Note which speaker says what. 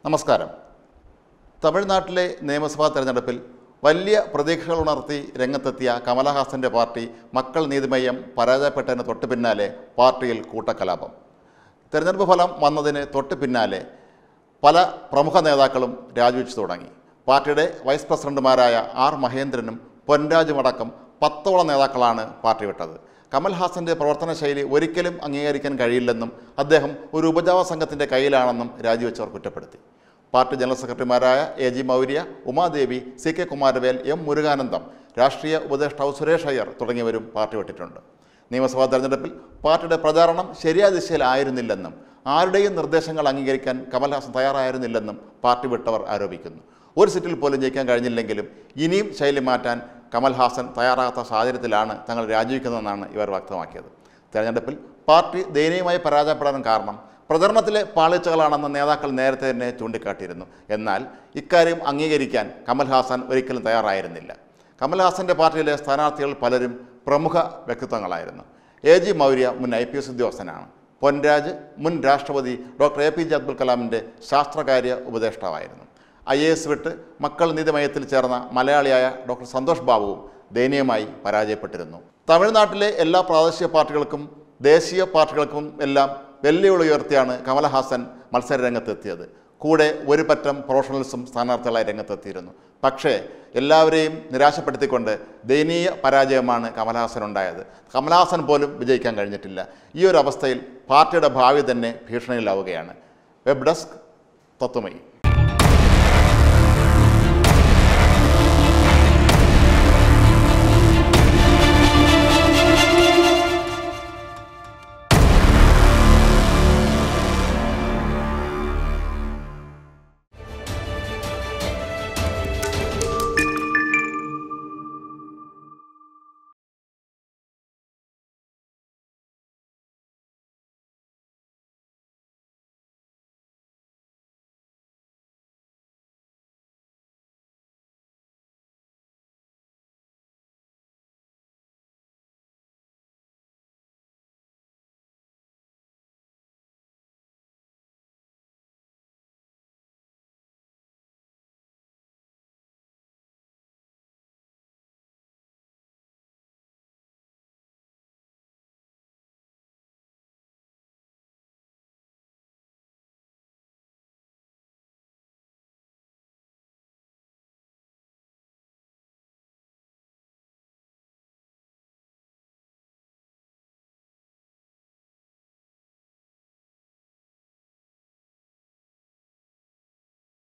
Speaker 1: നമസ്കാരം തമിഴ്നാട്ടിലെ നിയമസഭാ തെരഞ്ഞെടുപ്പിൽ വലിയ പ്രതീക്ഷകൾ ഉണർത്തി രംഗത്തെത്തിയ കമലഹാസന്റെ പാർട്ടി മക്കൾ നീതിമയം പരാജയപ്പെട്ടതിന് തൊട്ട് പിന്നാലെ പാർട്ടിയിൽ കൂട്ടക്കലാപം തെരഞ്ഞെടുപ്പ് ഫലം വന്നതിന് തൊട്ട് പിന്നാലെ പല പ്രമുഖ നേതാക്കളും രാജിവെച്ചു തുടങ്ങി പാർട്ടിയുടെ വൈസ് പ്രസിഡന്റുമാരായ ആർ മഹേന്ദ്രനും പൊൻരാജുമടക്കം പത്തോളം നേതാക്കളാണ് പാർട്ടി വിട്ടത് കമൽഹാസന്റെ പ്രവർത്തന ശൈലി ഒരിക്കലും അംഗീകരിക്കാൻ കഴിയില്ലെന്നും അദ്ദേഹം ഒരു ഉപജാവ സംഘത്തിന്റെ കയ്യിലാണെന്നും രാജിവെച്ചവർ കുറ്റപ്പെടുത്തി പാർട്ടി ജനറൽ സെക്രട്ടറിമാരായ A G Maurya Umadevi C K Kumaravel M Muruganandam രാഷ്ട്രീയ ഉപദേഷ്ടാവ് സുരേഷ് അയ്യർ തുടങ്ങിയവരും പാർട്ടി വിട്ടിട്ടുണ്ട് നിയമസഭാ തെരഞ്ഞെടുപ്പിൽ പാർട്ടിയുടെ പ്രചാരണം ശരിയായ ദിശയിലായിരുന്നില്ലെന്നും ആരുടെയും നിർദ്ദേശങ്ങൾ അംഗീകരിക്കാൻ കമൽഹാസൻ തയ്യാറായിരുന്നില്ലെന്നും പാർട്ടി വിട്ടവർ ആരോപിക്കുന്നു ഒരു സീറ്റിൽ പോലും ജയിക്കാൻ കഴിഞ്ഞില്ലെങ്കിലും ഇനിയും ശൈലി മാറ്റാൻ കമൽഹാസൻ തയ്യാറാകാത്ത സാഹചര്യത്തിലാണ് തങ്ങൾ രാജിവെക്കുന്നതെന്നാണ് ഇവർ വ്യക്തമാക്കിയത് തെരഞ്ഞെടുപ്പിൽ പാർട്ടി ദയനീയമായി പരാജയപ്പെടാൻ കാരണം പ്രചരണത്തിലെ പാളിച്ചകളാണെന്ന് നേതാക്കൾ നേരത്തെ തന്നെ ചൂണ്ടിക്കാട്ടിയിരുന്നു എന്നാൽ ഇക്കാര്യം അംഗീകരിക്കാൻ കമൽഹാസൻ ഒരിക്കലും തയ്യാറായിരുന്നില്ല കമൽഹാസന്റെ പാർട്ടിയിലെ സ്ഥാനാർത്ഥികൾ പലരും പ്രമുഖ വ്യക്തിത്വങ്ങളായിരുന്നു എ ജി മൗര്യ മുൻ ഐ പി എസ് ഉദ്യോഗസ്ഥനാണ് പൊൻരാജ് മുൻ രാഷ്ട്രപതി doctor A P J Abdul കലാമിൻ്റെ ശാസ്ത്രകാര്യ ഉപദേഷ്ടാവായിരുന്നു ഐ എ എസ് വിട്ട് മക്കൾ നീതിമയത്തിൽ ചേർന്ന മലയാളിയായ ഡോക്ടർ സന്തോഷ് ബാബുവും ദയനീയമായി പരാജയപ്പെട്ടിരുന്നു തമിഴ്നാട്ടിലെ എല്ലാ പ്രാദേശിക പാർട്ടികൾക്കും ദേശീയ പാർട്ടികൾക്കും എല്ലാം വെല്ലുവിളി ഉയർത്തിയാണ് കമലഹാസൻ മത്സര രംഗത്തെത്തിയത് കൂടെ ഒരു പറ്റം പ്രൊഫഷണൽസും സ്ഥാനാർത്ഥികളായി രംഗത്തെത്തിയിരുന്നു പക്ഷേ എല്ലാവരെയും നിരാശപ്പെടുത്തിക്കൊണ്ട് ദയനീയ പരാജയമാണ് കമലഹാസൻ ഉണ്ടായത് കമലഹാസൻ പോലും വിജയിക്കാൻ കഴിഞ്ഞിട്ടില്ല ഈ ഒരു അവസ്ഥയിൽ പാർട്ടിയുടെ ഭാവി തന്നെ ഭീഷണിയിലാവുകയാണ് വെബ് ഡെസ്ക് തത്വമയി